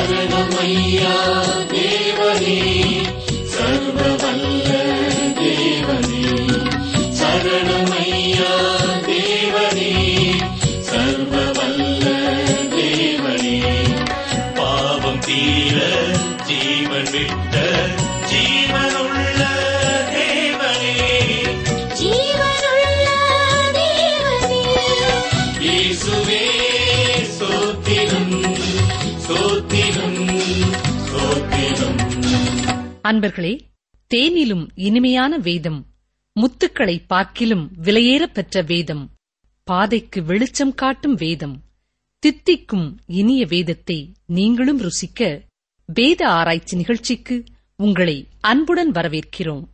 சரணமையா தேவனே சர்வ வல்ல தேவனே சரணமையா தேவனே சர்வ வல்ல தேவனே பாவம் தீர ஜீவன் விட்ட ஜீவனுள்ள தேவனே ஜீவனுள்ள தேவனே இயேசுவே சோத்திரம் சோத்திரம் சோத்திரம் அன்பர்களே தேனிலும் இனிமையான வேதம் முத்துக்களை பார்க்கிலும் விலையேறப் பெற்ற வேதம் பாதைக்கு வெளிச்சம் காட்டும் வேதம் தித்திக்கும் இனிய வேதத்தை நீங்களும் ருசிக்க வேத ஆராய்ச்சி நிகழ்ச்சிக்கு உங்களை அன்புடன் வரவேற்கிறோம்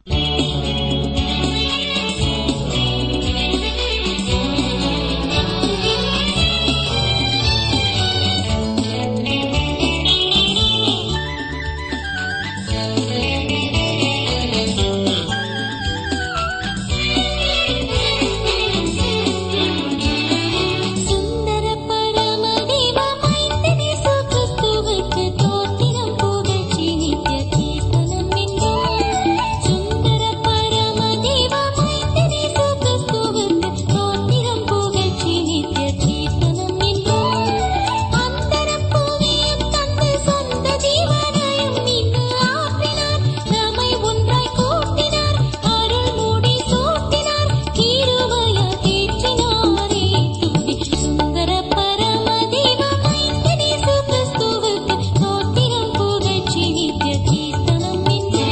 சுந்தர பரமதேவ மைந்தனே சுகிறிஸ்துவுக்கு தோத்திரம் புகழ்ச்சி நித்ய கீர்த்தனம் என்றும் சுந்தர பரமதேவ மைந்தனே சுகிறிஸ்துவுக்கு தோத்திரம் புகழ்ச்சி நித்ய கீர்த்தனம் என்றும் அந்தரம் புவியும் தந்து சொந்த ஜீவனையும் மீட்டு ஆற்றினார் நம்மை ஒன்றாய் கூட்டினார் அருள் மூடி சூட்டினார் கிருபையா தேற்றினாரே துதி சுந்தர பரமதேவ மைந்தனே சுகிறிஸ்துவுக்கு தோத்திரம் புகழ்ச்சி நித்ய கீர்த்தனம்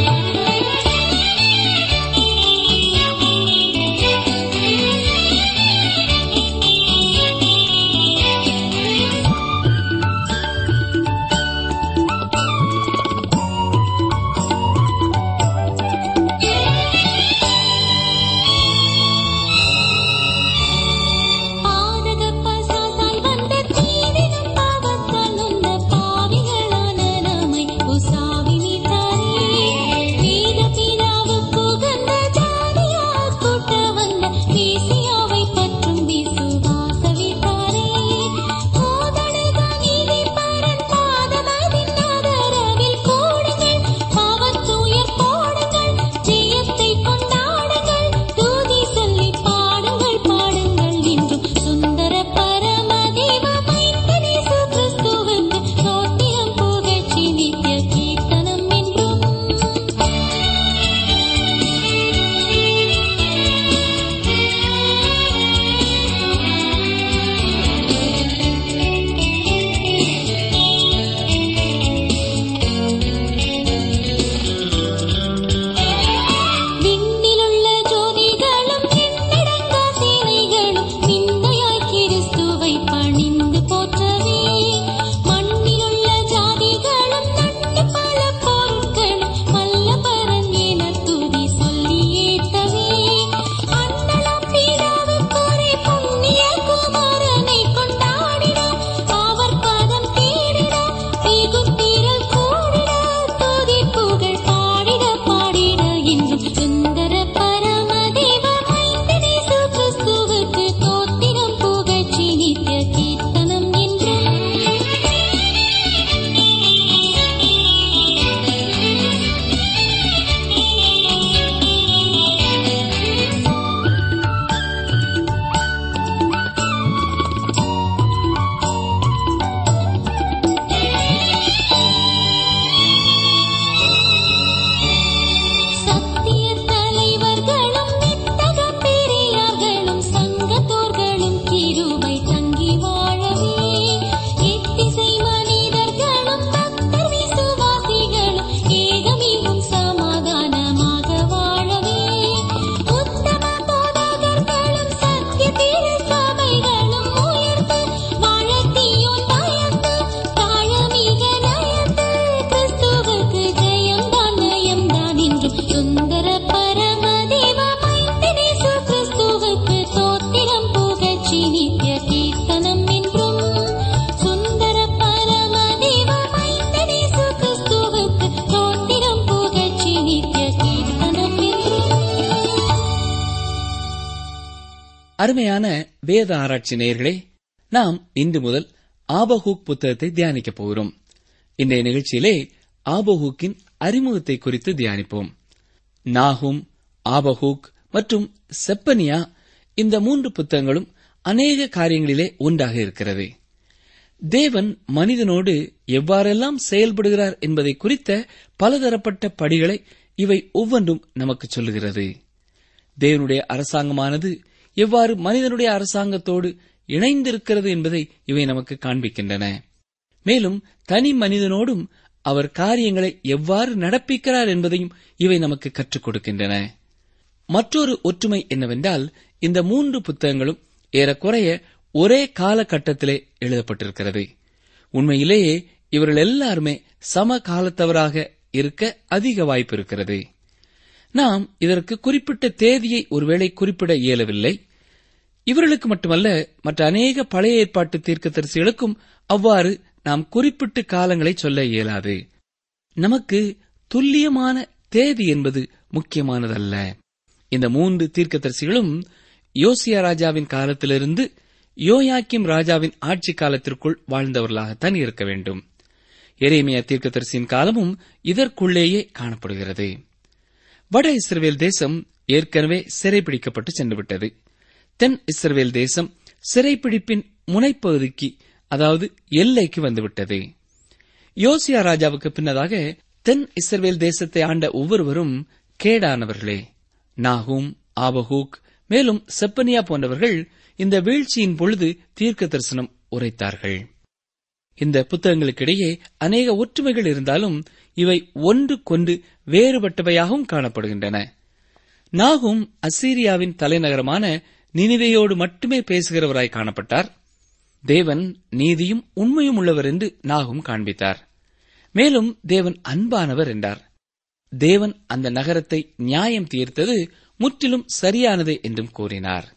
பாதக பசாசால் வந்த தீவிரம் பாவத்தால் நொந்த பாவிகளான நம்மை உசாவி நீத்தாரே வேத பிதாவுக்கு உகந்த ஜாதியார் கூட்ட வந்த மேசியாவை பற்றும் விசுவாச வித்தாரே போதடுக நீதி பரன் பாதமதின் ஆதரவில் கூடுங்கள் பாவத்துயர் போடுங்கள் ஜெயத்தை கொண்டாடுங்கள் தூதி சொல்லி பாடுங்கள் பாடுங்கள் என்றும் சுந்தர பரமதேவ மைந்தனே சுகிறிஸ்துவுக்கு தோத்திரம் புகழ்ச்சி நித்ய கீர்த்தனம் என்றும் விண்ணிலுள்ள ஜோதிகளும் எண்ணடங்கா சேனைகளும் விந்தையாய் கிறிஸ்துவை பணிந்து போற்றவே மண்ணிலுள்ள ஜாதிகளும் நட்டு பல பொருட்களும் மல்லபரன் என துதி சொல்லி ஏத்தவே அண்ணலாம் பிதாவுக்கொரே புண்ணிய குமாரனை கொண்டாடினோம் அவர் பாதம் தேடினோம் மிகுத்திரள் கூடிட துதி புகழ் பாடிட பாடிட என்றும் சுந்தர பரமதேவ மைந்தனே சுகிறிஸ்துவுக்கு தோத்திரம் புகழ்ச்சி நித்ய கீர்த்தனம் என்றும் சத்திய தலைவர்களும் நித்தக பெரியார்களும் சங்கத்தோர்களும் கிருபை தங்கி வாழவே எத்திசை மனிதர்களும் பக்தர் விசுவாசிகளும் ஏகமிகும் சமாதானமாக வாழவே உத்தம போதகர்களும் சத்திய திரு சபைகளும் உயர்ந்து வாழத்தீயோன் பயந்து தாழமிக நயந்து கிறிஸ்துவுக்கு ஜெயம்தான் நயம்தான் என்றும் சுந்தர பரமதேவ மைந்தனே சுகிறிஸ்துவுக்கு தோத்திரம் புகழ்ச்சி நித்ய கீர்த்தனம் என்றும் சுந்தர பரமதேவ மைந்தனே சுகிறிஸ்துவுக்கு தோத்திரம் புகழ்ச்சி நித்ய கீர்த்தனம் என்றும் அருமையான வேத ஆராய்ச்சி நேயர்களே நாம் இன்று முதல் ஆபகூக் புத்தகத்தை தியானிக்கப் போகிறோம் இன்றைய நிகழ்ச்சியிலே ஆபஹூக்கின் அறிமுகத்தை குறித்து தியானிப்போம் நாகும் ஆபஹூக் மற்றும் செப்பனியா இந்த மூன்று புத்தகங்களும் அநேக காரியங்களிலே ஒன்றாக இருக்கிறது தேவன் மனிதனோடு எவ்வாறெல்லாம் செயல்படுகிறார் என்பதை குறித்த பலதரப்பட்ட படிகளை இவை ஒவ்வொன்றும் நமக்கு சொல்லுகிறது தேவனுடைய அரசாங்கமானது எவ்வாறு மனிதனுடைய அரசாங்கத்தோடு இணைந்திருக்கிறது என்பதை இவை நமக்கு காண்பிக்கின்றன மேலும் தனி மனிதனோடும் அவர் காரியங்களை எவ்வாறு நடப்பிக்கிறார் என்பதையும் இவை நமக்கு கற்றுக் கொடுக்கின்றன மற்றொரு ஒற்றுமை என்னவென்றால் இந்த மூன்று புத்தகங்களும் ஏறக்குறைய ஒரே காலகட்டத்திலே எழுதப்பட்டிருக்கிறது உண்மையிலேயே இவர்கள் எல்லாருமே சம காலத்தவராக இருக்க அதிக வாய்ப்பு இருக்கிறது நாம் இதற்கு குறிப்பிட்ட தேதியை ஒருவேளை குறிப்பிட இயலவில்லை இவர்களுக்கு மட்டுமல்ல மற்ற அநேக பழைய ஏற்பாட்டு தீர்க்கதரிசிகளுக்கும் அவ்வாறு நாம் குறிப்பிட்டு காலங்களை சொல்ல இயலாது நமக்கு துல்லியமான தேதி என்பது முக்கியமானதல்ல இந்த மூன்று தீர்க்கதரிசிகளும் யோசியா ராஜாவின் காலத்திலிருந்து யோயாக்கிம் ராஜாவின் ஆட்சி காலத்திற்குள் வாழ்ந்தவர்களாகத்தான் இருக்க வேண்டும் எரேமியா தீர்க்கதரிசியின் காலமும் இதற்குள்ளேயே காணப்படுகிறது வட இஸ்ரவேல் தேசம் ஏற்கனவே சிறைபிடிக்கப்பட்டு சென்றுவிட்டது தென் இஸ்ரவேல் தேசம் சிறைப்பிடிப்பின் முனைப்பகுதிக்கு அதாவது எல்லைக்கு வந்துவிட்டது யோசியா ராஜாவுக்கு பின்னதாக தென் இஸ்ரவேல் தேசத்தை ஆண்ட ஒவ்வொருவரும் கேடானவர்களே நாகூம் ஆபஹூக் மேலும் செப்பனியா போன்றவர்கள் இந்த வீழ்ச்சியின் பொழுது தீர்க்க தரிசனம் உரைத்தார்கள் இந்த புத்தகங்களுக்கிடையே அநேக ஒற்றுமைகள் இருந்தாலும் இவை ஒன்றுக்கொன்று வேறுபட்டவையாகவும் காணப்படுகின்றன நாகும் அசீரியாவின் தலைநகரமான நினிவேயோடு மட்டுமே பேசுகிறவராய் காணப்பட்டார் தேவன் நீதியும் உண்மையும் உள்ளவர் என்று நாகும் காண்பித்தார் மேலும் தேவன் அன்பானவர் என்றார் தேவன் அந்த நகரத்தை நியாயம் தீர்த்தது முற்றிலும் சரியானது என்றும் கூறினார்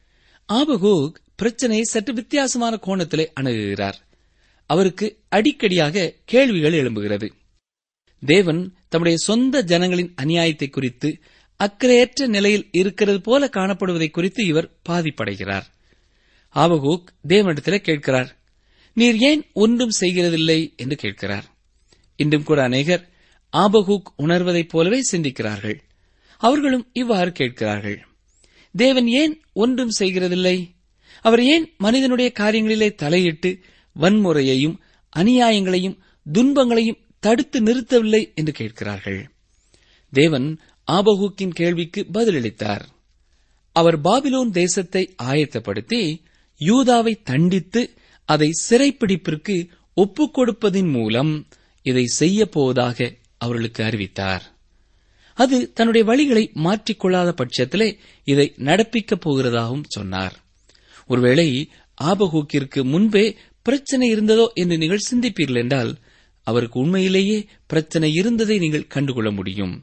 ஆபகூக் பிரச்சனையை சற்று வித்தியாசமான கோணத்திலே அணுகுகிறார் அவருக்கு அடிக்கடியாக கேள்விகள் எழும்புகிறது தேவன் தம்முடைய சொந்த ஜனங்களின் அநியாயத்தை குறித்து அக்கறையற்ற நிலையில் இருக்கிறது போல காணப்படுவதை குறித்து இவர் பாதிப்படைகிறார் ஆபகூக் தேவனிடத்திலே கேட்கிறார் நீர் ஏன் ஒன்றும் செய்கிறதில்லை என்று கேட்கிறார் இன்றும் கூட அநேகர் ஆபகூக் உணர்வதைப் போலவே சிந்திக்கிறார்கள் அவர்களும் இவ்வாறு கேட்கிறார்கள் தேவன் ஏன் ஒன்றும் செய்கிறதில்லை அவர் ஏன் மனிதனுடைய காரியங்களிலே தலையிட்டு வன்முறையையும் அநியாயங்களையும் துன்பங்களையும் தடுத்து நிறுத்தவில்லை என்று கேட்கிறார்கள் தேவன் ஆபகூக்கின் கேள்விக்கு பதிலளித்தார் அவர் பாபிலோன் தேசத்தை ஆயத்தப்படுத்தி யூதாவை தண்டித்து அதை சிறைப்பிடிப்பிற்கு ஒப்புக் கொடுப்பதின் மூலம் இதை செய்யப் போவதாக அவர்களுக்கு அறிவித்தார் அது தன்னுடைய வழிகளை மாற்றிக்கொள்ளாத பட்சத்திலே இதை நடப்பிக்கப் போகிறதாகவும் சொன்னார் ஒருவேளை ஆபகூக்கிற்கு முன்பே பிரச்சனை இருந்ததோ என்று நீங்கள் சிந்திப்பீர்கள் என்றால் அவருக்கு உண்மையிலேயே பிரச்சனை இருந்ததை நீங்கள் கண்டுகொள்ள முடியும்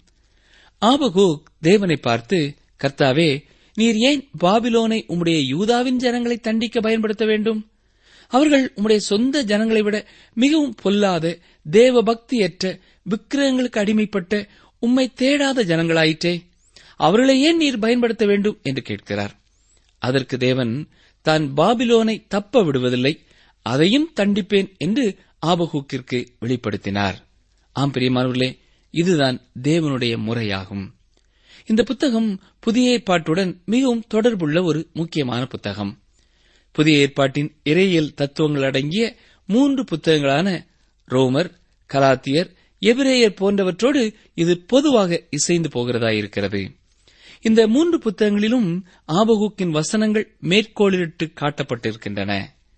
ஆபகூக் தேவனை பார்த்து கர்த்தாவே நீர் ஏன் பாபிலோனை உம்முடைய யூதாவின் ஜனங்களை தண்டிக்க பயன்படுத்த வேண்டும் அவர்கள் உம்முடைய சொந்த ஜனங்களை விட மிகவும் பொல்லாத தேவ பக்தியற்ற விக்கிரகங்களுக்கு அடிமைப்பட்ட உம்மை தேடாத ஜனங்களாயிற்றே அவர்களை ஏன் நீர் பயன்படுத்த வேண்டும் என்று கேட்கிறார் அதற்கு தேவன் தான் பாபிலோனை தப்ப விடுவதில்லை அதையும் தண்டிப்பேன் என்று ஆபகூக்கிற்கு வெளிப்படுத்தினார் ஆம் பிரியமானவர்களே இதுதான் தேவனுடைய முறையாகும் இந்த புத்தகம் புதிய ஏற்பாட்டுடன் மிகவும் தொடர்புள்ள ஒரு முக்கியமான புத்தகம் புதிய ஏற்பாட்டின் இறையியல் தத்துவங்கள் அடங்கிய மூன்று புத்தகங்களான ரோமர் கலாத்தியர் எபிரேயர் போன்றவற்றோடு இது பொதுவாக இசைந்து போகிறதாயிருக்கிறது இந்த மூன்று புத்தகங்களிலும் ஆபகூக்கின் வசனங்கள் மேற்கோளிட்டு காட்டப்பட்டிருக்கின்றன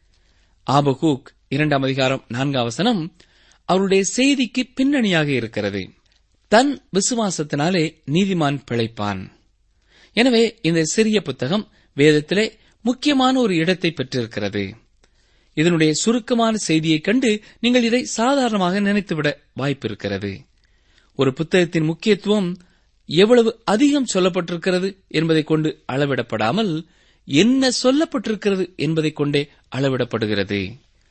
ஆபகூக் இரண்டாம் அதிகாரம் நான்காம் வசனம் அவருடைய செய்திக்கு பின்னணியாக இருக்கிறது தன் விசுவாசத்தினாலே நீதிமான் பிழைப்பான் எனவே இந்த சிறிய புத்தகம் வேதத்திலே முக்கியமான ஒரு இடத்தை பெற்றிருக்கிறது இதனுடைய சுருக்கமான செய்தியைக் கண்டு நீங்கள் இதை சாதாரணமாக நினைத்துவிட வாய்ப்பிருக்கிறது ஒரு புத்தகத்தின் முக்கியத்துவம் எவ்வளவு அதிகம் சொல்லப்பட்டிருக்கிறது என்பதைக் கொண்டு அளவிடப்படாமல் என்ன சொல்லப்பட்டிருக்கிறது என்பதைக் கொண்டே அளவிடப்படுகிறது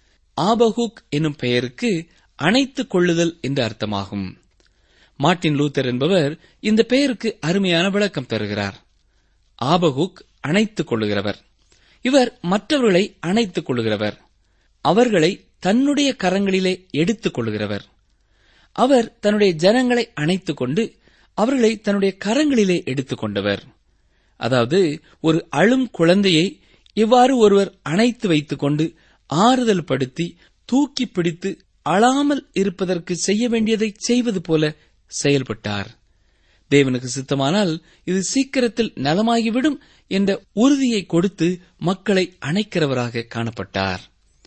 ஆபஹூக் என்னும் பெயருக்கு அணைத்துக் கொள்ளுதல் என்று அர்த்தமாகும் மார்ட்டின் லூத்தர் என்பவர் இந்த பெயருக்கு அருமையான விளக்கம் தருகிறார் ஆபகுக் அணைத்துக் கொள்ளுகிறவர் இவர் மற்றவர்களை அணைத்துக் கொள்ளுகிறவர் அவர்களை தன்னுடைய கரங்களிலே எடுத்துக் கொள்கிறவர் அவர் தன்னுடைய ஜனங்களை அணைத்துக் கொண்டு அவர்களை தன்னுடைய கரங்களிலே எடுத்துக் கொண்டவர் அதாவது ஒரு அழும் குழந்தையை இவ்வாறு ஒருவர் அணைத்து வைத்துக் கொண்டு ஆறுதல் படுத்தி தூக்கி பிடித்து அழாமல் இருப்பதற்கு செய்ய வேண்டியதை செய்வது போல செயல்பட்டார் தேவனுக்கு சித்தமானால் இது சீக்கிரத்தில் நலமாகிவிடும் என்ற உறுதியை கொடுத்து மக்களை அணைக்கிறவராக காணப்பட்டார்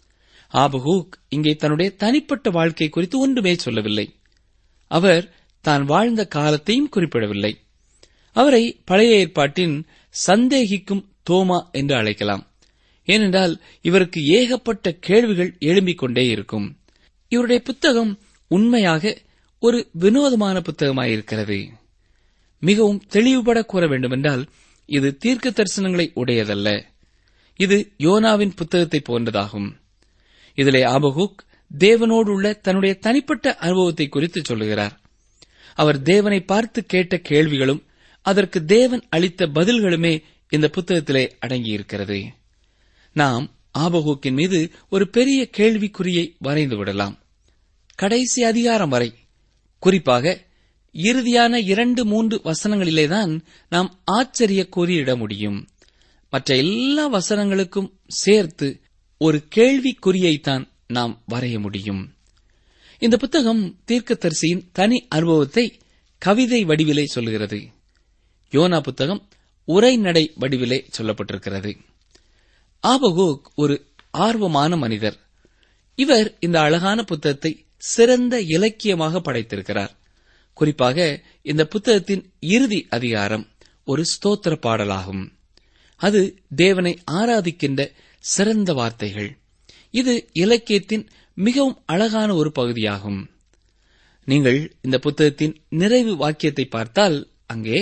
ஆபகூக் இங்கே தன்னுடைய தனிப்பட்ட வாழ்க்கை குறித்து ஒன்றுமே சொல்லவில்லை அவர் தான் வாழ்ந்த காலத்தையும் குறிப்பிடவில்லை அவரை பழைய ஏற்பாட்டின் சந்தேகிக்கும் தோமா என்று அழைக்கலாம் ஏனென்றால் இவருக்கு ஏகப்பட்ட கேள்விகள் எழும்பிக் கொண்டே இருக்கும் இவருடைய புத்தகம் உண்மையாக ஒரு வினோதமான புத்தகமாயிருக்கிறது மிகவும் தெளிவுபட கூற வேண்டுமென்றால் இது தீர்க்க தரிசனங்களை உடையதல்ல இது யோனாவின் புத்தகத்தை போன்றதாகும் இதிலே ஆபகுக் தேவனோடு உள்ள தன்னுடைய தனிப்பட்ட அனுபவத்தை குறித்து சொல்லுகிறார் அவர் தேவனை பார்த்து கேட்ட கேள்விகளும் அதற்கு தேவன் அளித்த பதில்களுமே இந்த புத்தகத்திலே அடங்கியிருக்கிறது நாம் ஆபகூக்கின் மீது ஒரு பெரிய கேள்விக்குறியை வரைந்து விடலாம் கடைசி அதிகாரம் வரை குறிப்பாக இறுதியான இரண்டு மூன்று வசனங்களிலேதான் நாம் ஆச்சரிய கூறியிட முடியும் மற்ற எல்லா வசனங்களுக்கும் சேர்த்து ஒரு கேள்விக்குறியைத்தான் நாம் வரைய முடியும் இந்த புத்தகம் தீர்க்கதரிசியின் தனி அனுபவத்தை கவிதை வடிவிலே சொல்லுகிறது யோனா புத்தகம் உரைநடை வடிவிலே சொல்லப்பட்டிருக்கிறது ஆபகோக் ஒரு ஆர்வமான மனிதர் இவர் இந்த அழகான புத்தகத்தை சிறந்த இலக்கியமாக படைத்திருக்கிறார் குறிப்பாக இந்த புத்தகத்தின் இறுதி அதிகாரம் ஒரு ஸ்தோத்திர பாடலாகும் அது தேவனை ஆராதிக்கின்ற சிறந்த வார்த்தைகள் இது இலக்கியத்தின் மிகவும் அழகான ஒரு பகுதியாகும் நீங்கள் இந்த புத்தகத்தின் நிறைவு வாக்கியத்தை பார்த்தால் அங்கே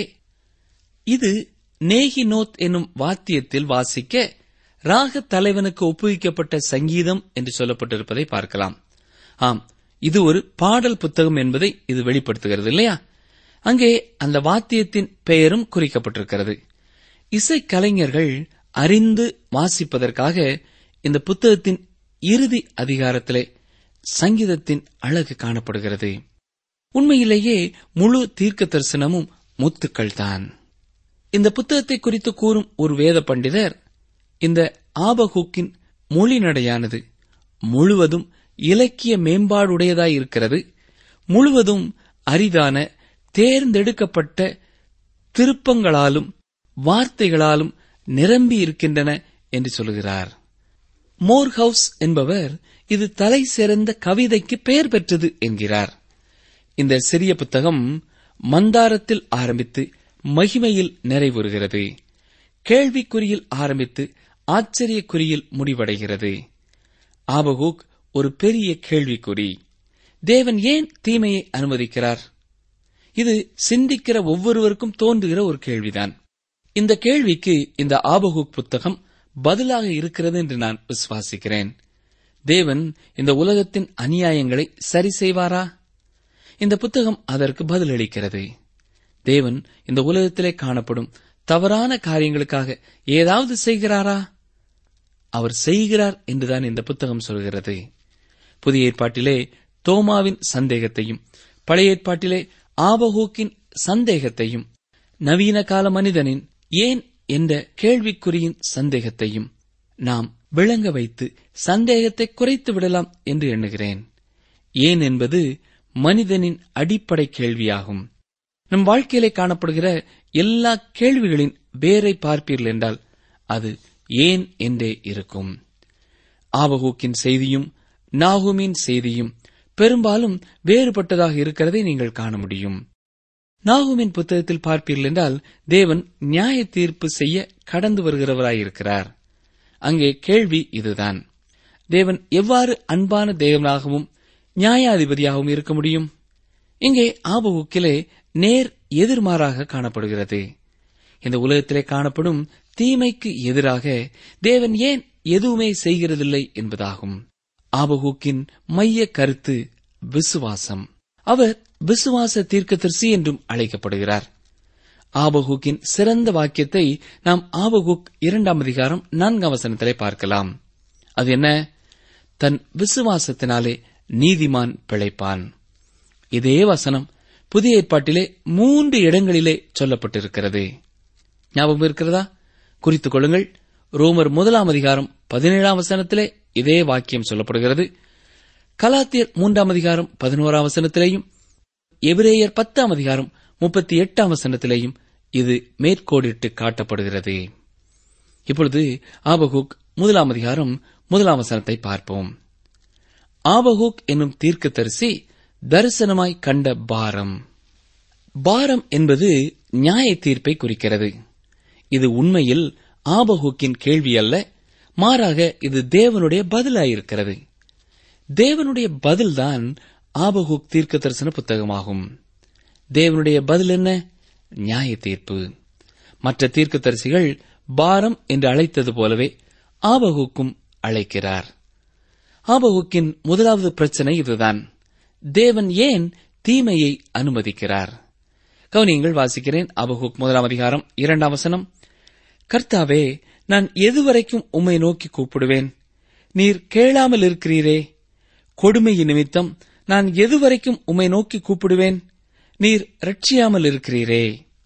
இது நேகினோத் என்னும் வாத்தியத்தில் வாசிக்க ராக தலைவனுக்கு ஒப்புவிக்கப்பட்ட சங்கீதம் என்று சொல்லப்பட்டிருப்பதை பார்க்கலாம் ஆம் இது ஒரு பாடல் புத்தகம் என்பதை இது வெளிப்படுத்துகிறது இல்லையா அங்கே அந்த வாத்தியத்தின் பெயரும் குறிக்கப்பட்டிருக்கிறது இசைக்கலைஞர்கள் அறிந்து வாசிப்பதற்காக இந்த புத்தகத்தின் இறுதி அதிகாரத்திலே சங்கீதத்தின் அழகு காணப்படுகிறது உண்மையிலேயே முழு தீர்க்க தரிசனமும் முத்துக்கள் தான் இந்த புத்தகத்தை குறித்து கூறும் ஒரு வேத பண்டிதர் இந்த ஆபகுக்கின் மொழி நடையானது முழுவதும் இலக்கிய மேம்பாடுடையதாய் இருக்கிறது முழுவதும் அரிதான தேர்ந்தெடுக்கப்பட்ட திருப்பங்களாலும் வார்த்தைகளாலும் நிரம்பி இருக்கின்றன என்று சொல்கிறார் மோர்ஹவுஸ் என்பவர் இது தலை சிறந்த கவிதைக்கு பெயர் பெற்றது என்கிறார் இந்த சிறிய புத்தகம் மந்தாரத்தில் ஆரம்பித்து மகிமையில் நிறைவுறுகிறது கேள்விக்குறியில் ஆரம்பித்து ஆச்சரியக்குறியில் முடிவடைகிறது ஆபகூக் ஒரு பெரிய கேள்விக்குறி தேவன் ஏன் தீமையை அனுமதிக்கிறார் இது சிந்திக்கிற ஒவ்வொருவருக்கும் தோன்றுகிற ஒரு கேள்விதான் இந்த கேள்விக்கு இந்த ஆபகூக் புத்தகம் பதிலாக இருக்கிறது என்று நான் விசுவாசிக்கிறேன் தேவன் இந்த உலகத்தின் அநியாயங்களை சரி செய்வாரா இந்த புத்தகம் அதற்கு பதிலளிக்கிறது தேவன் இந்த உலகத்திலே காணப்படும் தவறான காரியங்களுக்காக ஏதாவது செய்கிறாரா அவர் செய்கிறார் என்றுதான் இந்த புத்தகம் சொல்கிறது புதிய ஏற்பாட்டிலே தோமாவின் சந்தேகத்தையும் பழைய ஏற்பாட்டிலே ஆபகூக்கின் சந்தேகத்தையும் நவீன கால மனிதனின் ஏன் என்ற கேள்விக்குறியின் சந்தேகத்தையும் நாம் விளங்க வைத்து சந்தேகத்தை குறைத்து விடலாம் என்று எண்ணுகிறேன் ஏன் என்பது மனிதனின் அடிப்படை கேள்வியாகும் நம் வாழ்க்கையிலே காணப்படுகிற எல்லா கேள்விகளின் வேரை பார்ப்பீர்கள் என்றால் அது ஏன் என்றே இருக்கும் ஆபகூக்கின் செய்தியும் நாகுமின் செய்தியும் பெரும்பாலும் வேறுபட்டதாக இருக்கிறதை நீங்கள் காண முடியும் நாகுமின் புத்தகத்தில் பார்ப்பீர்கள் என்றால் தேவன் நியாய தீர்ப்பு செய்ய கடந்து வருகிறவராயிருக்கிறார் அங்கே கேள்வி இதுதான் தேவன் எவ்வாறு அன்பான தேவனாகவும் நியாயாதிபதியாகவும் இருக்க முடியும் இங்கே ஆபகுக்கிலே நேர் எதிர்மாறாக காணப்படுகிறது இந்த உலகத்திலே காணப்படும் தீமைக்கு எதிராக தேவன் ஏன் எதுவுமே செய்கிறதில்லை என்பதாகும் ஆபகூக்கின் மைய கருத்து விசுவாசம் அவர் விசுவாச தீர்க்கதரிசி என்றும் அழைக்கப்படுகிறார் ஆபகூக்கின் சிறந்த வாக்கியத்தை நாம் ஆபகூக் இரண்டாம் அதிகாரம் நான்காம் வசனத்திலே பார்க்கலாம் அது என்ன தன் விசுவாசத்தினாலே நீதிமான் பிழைப்பான் இதே வசனம் புதிய ஏற்பாட்டிலே மூன்று இடங்களிலே சொல்லப்பட்டிருக்கிறது ஞாபகம் இருக்கிறதா குறித்துக் கொள்ளுங்கள் ரோமர் முதலாம் அதிகாரம் பதினேழாம் வசனத்திலே இதே வாக்கியம் சொல்லப்படுகிறது கலாத்தியர் மூன்றாம் அதிகாரம் பதினோராம் வசனத்திலேயும் எபிரேயர் பத்தாம் அதிகாரம் முப்பத்தி எட்டாம் வசனத்திலேயும் இது மேற்கோடிட்டு காட்டப்படுகிறது இப்பொழுது ஆபகுக் முதலாம் அதிகாரம் முதலாம் வசனத்தை பார்ப்போம் ஆபகுக் என்னும் தீர்க்கதரிசி தரிசனமாய் கண்ட பாரம் பாரம் என்பது நியாய தீர்ப்பை குறிக்கிறது இது உண்மையில் ஆபகுக்கின் கேள்வி அல்ல மாறாக இது தேவனுடைய பதிலாயிருக்கிறது தேவனுடைய பதில்தான் ஆபகுக் தீர்க்க தரிசன புத்தகமாகும் தேவனுடைய பதில் என்ன நியாய தீர்ப்பு மற்ற தீர்க்கதரிசிகள் பாரம் என்று அழைத்தது போலவே ஆபகுக்கும் அழைக்கிறார் ஆபகுக்கின் முதலாவது பிரச்சனை இதுதான் தேவன் ஏன் தீமையை அனுமதிக்கிறார் கவனியங்கள் வாசிக்கிறேன் அபகுக் முதலாம் அதிகாரம் இரண்டாம் வசனம் கர்த்தாவே நான் எதுவரைக்கும் உம்மை நோக்கி கூப்பிடுவேன் நீர் கேளாமல் இருக்கிறீரே கொடுமையின் நிமித்தம் நான் எதுவரைக்கும் உம்மை நோக்கி கூப்பிடுவேன் நீர் ரட்சியாமல் இருக்கிறீரே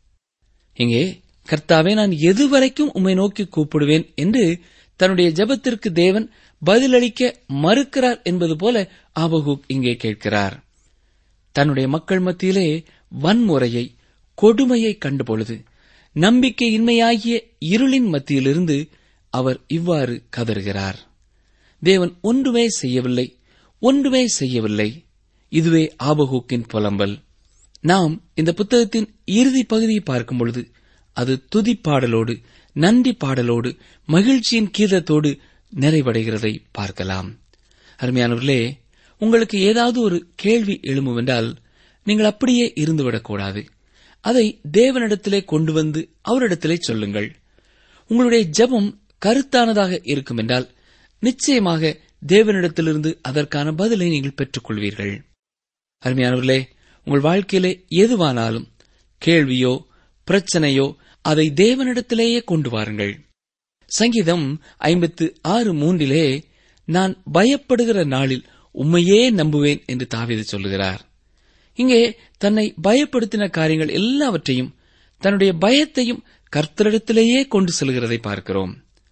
இங்கே கர்த்தாவே நான் எதுவரைக்கும் உம்மை நோக்கி கூப்பிடுவேன் என்று தன்னுடைய ஜெபத்திற்கு தேவன் பதிலளிக்க மறுக்கிறார் என்பது போல ஆபகுக் இங்கே கேட்கிறார் தன்னுடைய மக்கள் மத்தியிலே வன்முறையை கொடுமையை கண்டபொழுது நம்பிக்கையின்மையாகிய இருளின் மத்தியிலிருந்து அவர் இவ்வாறு கதறுகிறார் தேவன் ஒன்றுமே செய்யவில்லை ஒன்றுமே செய்யவில்லை இதுவே ஆபகூக்கின் புலம்பல் நாம் இந்த புத்தகத்தின் இறுதி பகுதியை பார்க்கும் பொழுது அது துதிப்பாடலோடு நன்றி பாடலோடு மகிழ்ச்சியின் கீதத்தோடு நிறைவடைகிறதை பார்க்கலாம் அருமையானவர்களே உங்களுக்கு ஏதாவது ஒரு கேள்வி எழும்புவென்றால் நீங்கள் அப்படியே இருந்துவிடக்கூடாது அதை தேவனிடத்திலே கொண்டு வந்து அவரிடத்திலே சொல்லுங்கள் உங்களுடைய ஜெபம் கருத்தானதாக இருக்கும் என்றால் நிச்சயமாக தேவனிடத்திலிருந்து அதற்கான பதிலை நீங்கள் பெற்றுக் கொள்வீர்கள் அருமையானவர்களே உங்கள் வாழ்க்கையிலே எதுவானாலும் கேள்வியோ பிரச்சனையோ அதை தேவனிடத்திலேயே கொண்டு வாருங்கள் சங்கீதம் ஐம்பத்து ஆறு மூன்றிலே நான் பயப்படுகிற நாளில் உம்மையே நம்புவேன் என்று தாவீது சொல்லுகிறார் இங்கே தன்னை பயப்படுத்தின காரியங்கள் எல்லாவற்றையும் தன்னுடைய பயத்தையும் கர்த்தரிடத்திலேயே கொண்டு செல்கிறதை பார்க்கிறோம்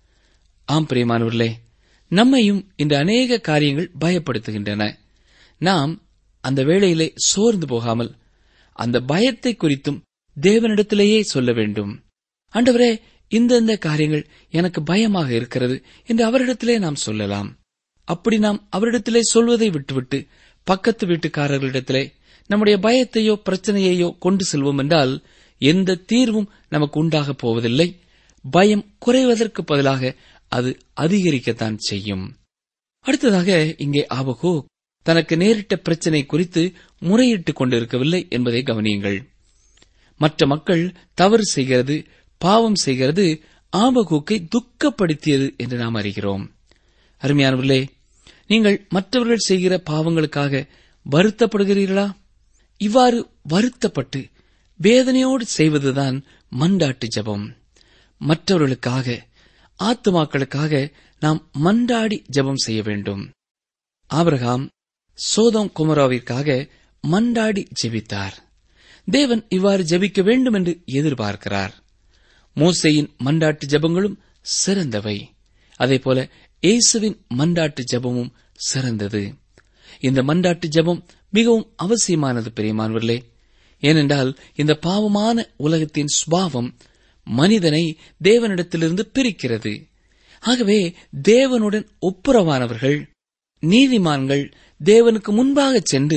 ஆம் பிரியமானவர்களே நம்மையும் இந்த அநேக காரியங்கள் பயப்படுத்துகின்றன நாம் அந்த வேளையிலே சோர்ந்து போகாமல் அந்த பயத்தை குறித்தும் தேவனிடத்திலேயே சொல்ல வேண்டும் ஆண்டவரே இந்த இந்த காரியங்கள் எனக்கு பயமாக இருக்கிறது என்று அவரிடத்திலே நாம் சொல்லலாம் அப்படி நாம் அவரிடத்திலே சொல்வதை விட்டுவிட்டு பக்கத்து வீட்டுக்காரர்களிடத்திலே நம்முடைய பயத்தையோ பிரச்சனையையோ கொண்டு செல்வோம் என்றால் எந்த தீர்வும் நமக்கு உண்டாகப் போவதில்லை பயம் குறைவதற்கு பதிலாக அது அதிகரிக்கத்தான் செய்யும் அடுத்ததாக இங்கே ஆபகோ தனக்கு நேரிட்ட பிரச்சனை குறித்து முறையிட்டுக் கொண்டிருக்கவில்லை என்பதை கவனியுங்கள் மற்ற மக்கள் தவறு செய்கிறது பாவம் செய்கிறது ஆபகூக்கை துக்கப்படுத்தியது என்று நாம் அறிகிறோம் அருமையானவர்களே நீங்கள் மற்றவர்கள் செய்கிற பாவங்களுக்காக வருத்தப்படுகிறீர்களா இவ்வாறு வருத்தப்பட்டு வேதனையோடு செய்வதுதான் மண்டாட்டு ஜெபம் மற்றவர்களுக்காக ஆத்துமாக்களுக்காக நாம் மண்டாடி ஜெபம் செய்ய வேண்டும் ஆபிரகாம் சோதம் குமராவிற்காக மண்டாடி ஜெபித்தார் தேவன் இவ்வாறு ஜெபிக்க வேண்டும் என்று எதிர்பார்க்கிறார் மோசையின் மண்டாட்டு ஜெபங்களும் சிறந்தவை அதேபோல இயேசுவின் மண்டாட்டு ஜெபமும் சிறந்தது இந்த மண்டாட்டு ஜெபம் மிகவும் அவசியமானது பிரியமானவர்களே ஏனென்றால் இந்த பாவமான உலகத்தின் சுபாவம் மனிதனை தேவனிடத்திலிருந்து பிரிக்கிறது ஆகவே தேவனுடன் ஒப்புரவானவர்கள் நீதிமான்கள் தேவனுக்கு முன்பாக சென்று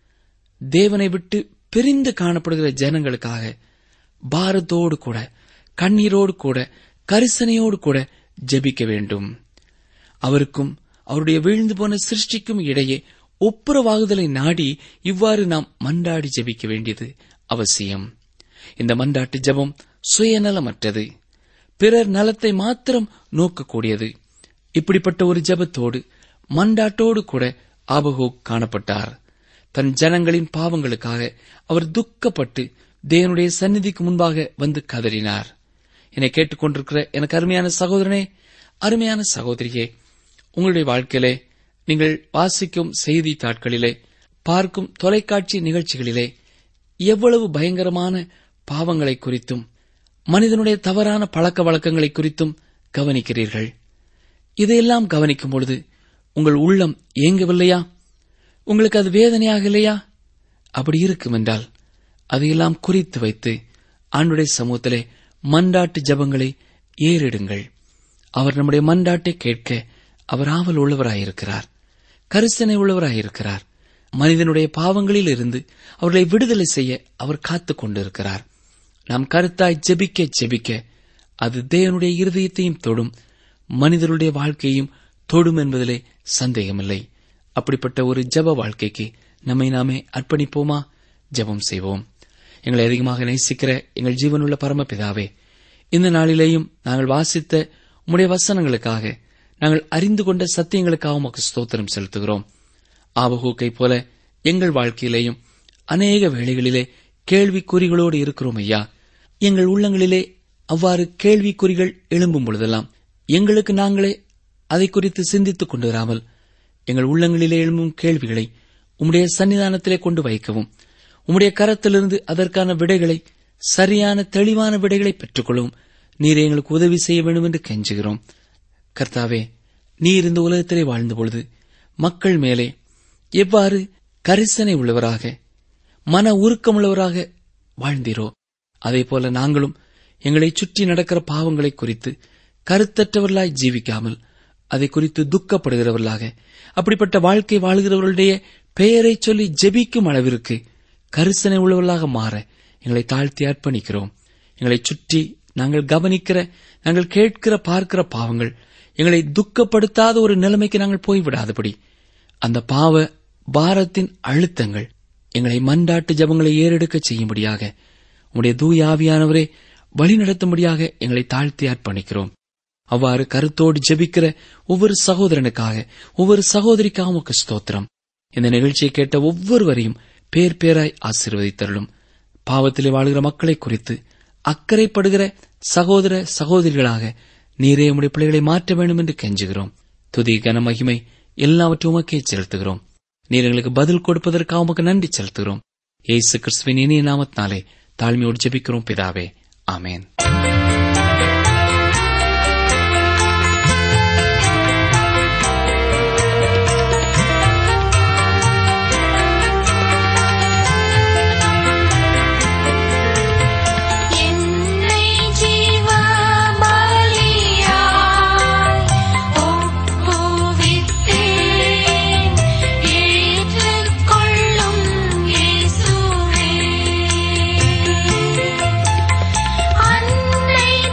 தேவனை விட்டு பிரிந்து காணப்படுகிற ஜனங்களுக்காக பாரத்தோடு கூட கண்ணீரோடு கூட கரிசனையோடு கூட ஜெபிக்க வேண்டும் அவருக்கும் அவருடைய வீழ்ந்து போன சிருஷ்டிக்கும் இடையே ஒப்புரவாகுதலை நாடி இவ்வாறு நாம் மன்றாடி ஜெபிக்க வேண்டியது அவசியம் இந்த மன்றாட்டு ஜெபம் சுயநலமற்றது பிறர் நலத்தை மாத்திரம் நோக்கக்கூடியது இப்படிப்பட்ட ஒரு ஜெபத்தோடு மண்டாட்டோடு கூட ஆபகோ காணப்பட்டார் தன் ஜனங்களின் பாவங்களுக்காக அவர் துக்கப்பட்டு தேவனுடைய சந்நிதிக்கு முன்பாக வந்து கதறினார் என்னை கேட்டுக்கொண்டிருக்கிற எனக்கு அருமையான சகோதரனே அருமையான சகோதரியே உங்களுடைய வாழ்க்கையிலே நீங்கள் வாசிக்கும் செய்தித்தாட்களிலே பார்க்கும் தொலைக்காட்சி நிகழ்ச்சிகளிலே எவ்வளவு பயங்கரமான பாவங்களை குறித்தும் மனிதனுடைய தவறான பழக்க வழக்கங்களை குறித்தும் கவனிக்கிறீர்கள் இதையெல்லாம் கவனிக்கும் பொழுது உங்கள் உள்ளம் ஏங்கவில்லையா உங்களுக்கு அது வேதனையாக இல்லையா அப்படி இருக்கும் என்றால் அதையெல்லாம் குறித்து வைத்து ஆண்டுடைய சமூகத்திலே மண்டாட்டு ஜபங்களை ஏறிடுங்கள் அவர் நம்முடைய மண்டாட்டை கேட்க அவர் ஆவல் உள்ளவராயிருக்கிறார் கரிசனை உள்ளவராயிருக்கிறார் மனிதனுடைய பாவங்களில் இருந்து அவர்களை விடுதலை செய்ய அவர் காத்துக் கொண்டிருக்கிறார் நாம் கருத்தாய் ஜெபிக்க ஜெபிக்க அது தேவனுடைய இருதயத்தையும் தொடும் மனிதருடைய வாழ்க்கையும் தொடும் என்பதிலே சந்தேகமில்லை அப்படிப்பட்ட ஒரு ஜெப வாழ்க்கைக்கு நம்மை நாமே அர்ப்பணிப்போமா ஜெபம் செய்வோம் எங்களை அதிகமாக நேசிக்கிற எங்கள் ஜீவனுள்ள பரமபிதாவே இந்த நாளிலேயும் நாங்கள் வாசித்த உம்முடைய வசனங்களுக்காக நாங்கள் அறிந்து கொண்ட சத்தியங்களுக்காக உமக்கு ஸ்தோத்திரம் செலுத்துகிறோம் ஆபகூக்கை போல எங்கள் வாழ்க்கையிலேயும் அநேக வேளைகளிலே கேள்விக்குறிகளோடு இருக்கிறோம் ஐயா எங்கள் உள்ளங்களிலே அவ்வாறு கேள்விக்குறிகள் எழும்பும் பொழுதெல்லாம் எங்களுக்கு நாங்களே அதை குறித்து சிந்தித்துக் கொண்டிராமல் எங்கள் உள்ளங்களிலே எழும்பும் கேள்விகளை உம்முடைய சன்னிதானத்திலே கொண்டு வைக்கவும் உம்முடைய கரத்திலிருந்து அதற்கான விடைகளை சரியான தெளிவான விடைகளை பெற்றுக்கொள்ளவும் நீர் எங்களுக்கு உதவி செய்ய வேண்டும் என்று கெஞ்சுகிறோம் கர்த்தாவே நீர் இந்த உலகத்திலே வாழ்ந்த பொழுது மக்கள் மேலே எவ்வாறு கரிசனை உள்ளவராக மன உருக்கமுள்ளவராக வாழ்ந்தீரோ அதே போல நாங்களும் எங்களை சுற்றி நடக்கிற பாவங்களை குறித்து கருத்தற்றவர்களாய் ஜீவிக்காமல் அதை குறித்து துக்கப்படுகிறவர்களாக அப்படிப்பட்ட வாழ்க்கை வாழ்கிறவர்களுடைய பெயரை சொல்லி ஜெபிக்கும் அளவிற்கு கரிசனை உள்ளவர்களாக மாற எங்களை தாழ்த்தி அர்ப்பணிக்கிறோம் எங்களை சுற்றி நாங்கள் கவனிக்கிற நாங்கள் கேட்கிற பார்க்கிற பாவங்கள் எங்களை துக்கப்படுத்தாத ஒரு நிலைமைக்கு நாங்கள் போய்விடாதபடி அந்த பாவ பாரத்தின் அழுத்தங்கள் எங்களை மண்டாட்டு ஜபங்களை ஏறெடுக்க செய்யும்படியாக உடைய தூய ஆவியானவரே வழிநடத்தும்படியாக எங்களை தாழ்த்தி அர்ப்பணிக்கிறோம் அவ்வாறு கருத்தோடு ஜெபிக்கிற ஒவ்வொரு சகோதரனுக்காக ஒவ்வொரு சகோதரிக்காக உமக்கு ஸ்தோத்திரம் இந்த நிகழ்ச்சியை கேட்ட ஒவ்வொருவரையும் பேர் பேராய் ஆசீர்வதித்தருளும் பாவத்திலே வாழ்கிற மக்களை குறித்து அக்கறைப்படுகிற சகோதர சகோதரிகளாக நீரே உடைய பிள்ளைகளை மாற்ற வேண்டும் என்று கெஞ்சுகிறோம் துதி கன மகிமை எல்லாவற்றையும் உமக்கே செலுத்துகிறோம் நீர் எங்களுக்கு பதில் கொடுப்பதற்காக உமக்கு நன்றி செலுத்துகிறோம் ஏசு கிறிஸ்துவின் இனிய நாமத்தினாலே தாழ்மையோடு ஜெபிக்கிறோம் பிதாவே ஆமேன் என்னை ஜீவ பலியாய் ஒப்புவித்தேன் ஏற்றுக்கொள்ளும் இயேசுவே அன்னை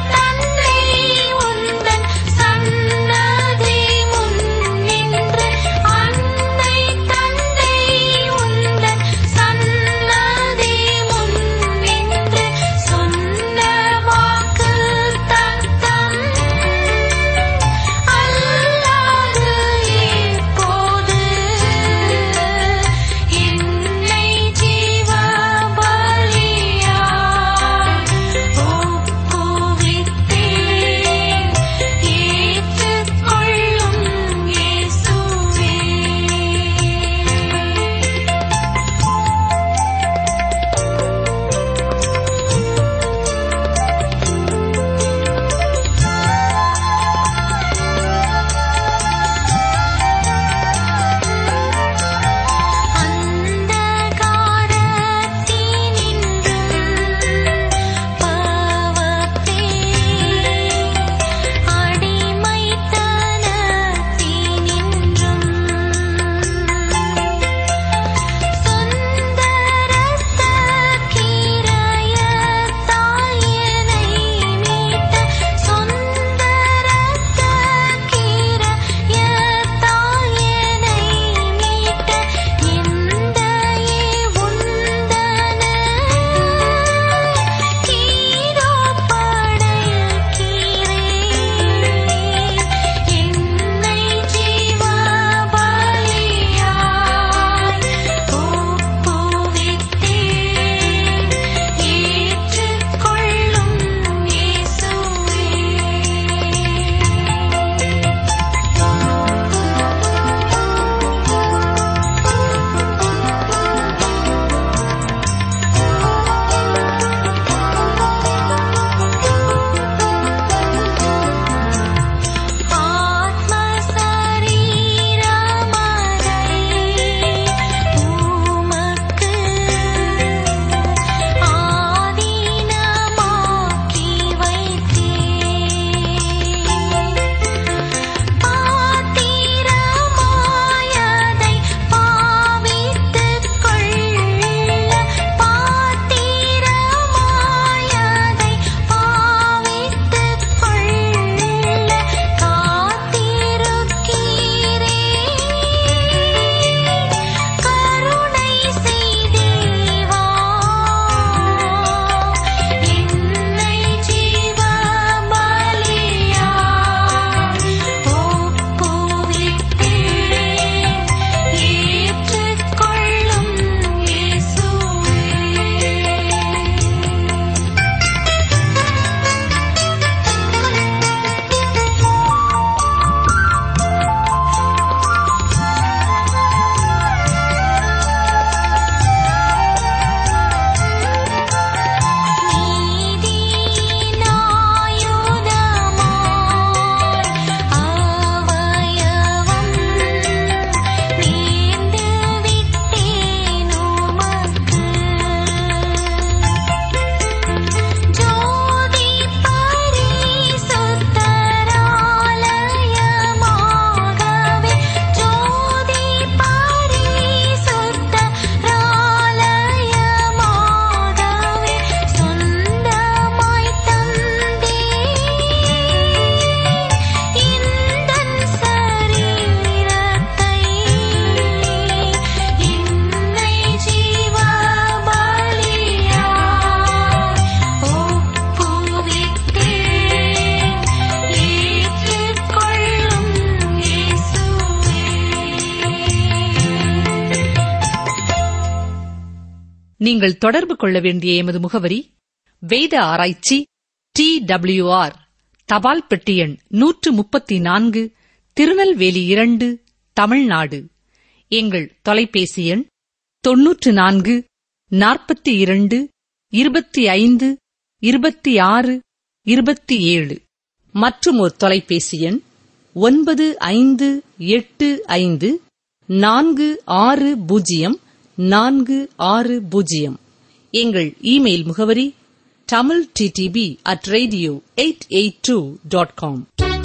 நீங்கள் தொடர்பு கொள்ள வேண்டிய எமது முகவரி வேத ஆராய்ச்சி டி ஆர் தபால் பெட்டி எண் நூற்று முப்பத்தி நான்கு திருநெல்வேலி இரண்டு தமிழ்நாடு எங்கள் தொலைபேசி எண் தொன்னூற்று நான்கு நாற்பத்தி இரண்டு இருபத்தி ஐந்து இருபத்தி ஆறு இருபத்தி ஏழு மற்றும் ஒரு தொலைபேசி எண் ஒன்பது ஐந்து எட்டு ஐந்து நான்கு ஆறு பூஜ்ஜியம் நான்கு ஆறு பூஜ்ஜியம் எங்கள் இமெயில் முகவரி Tamil DTP at radio eight eight two dot com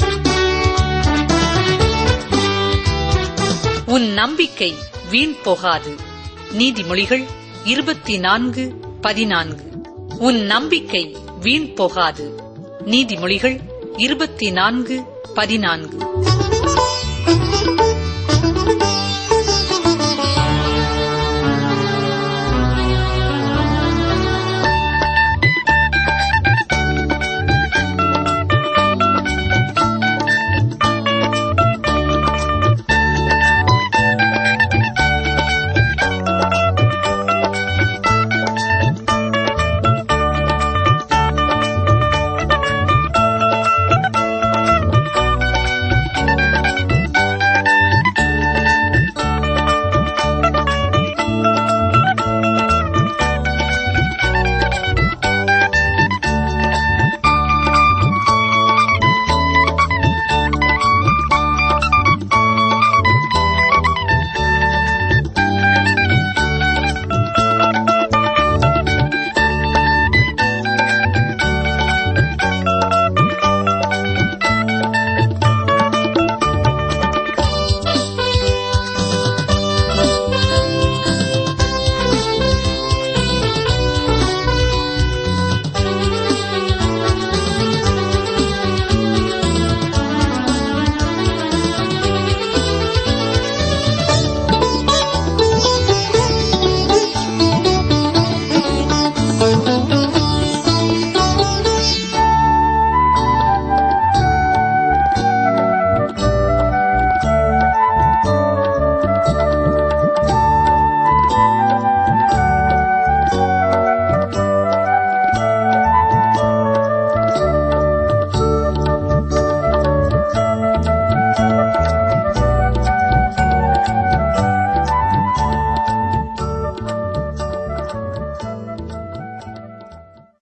உன் நம்பிக்கை வீண் போகாது நீதிமொழிகள் இருபத்தி நான்கு பதினான்கு உன் நம்பிக்கை வீண் போகாது நீதிமொழிகள் இருபத்தி நான்கு பதினான்கு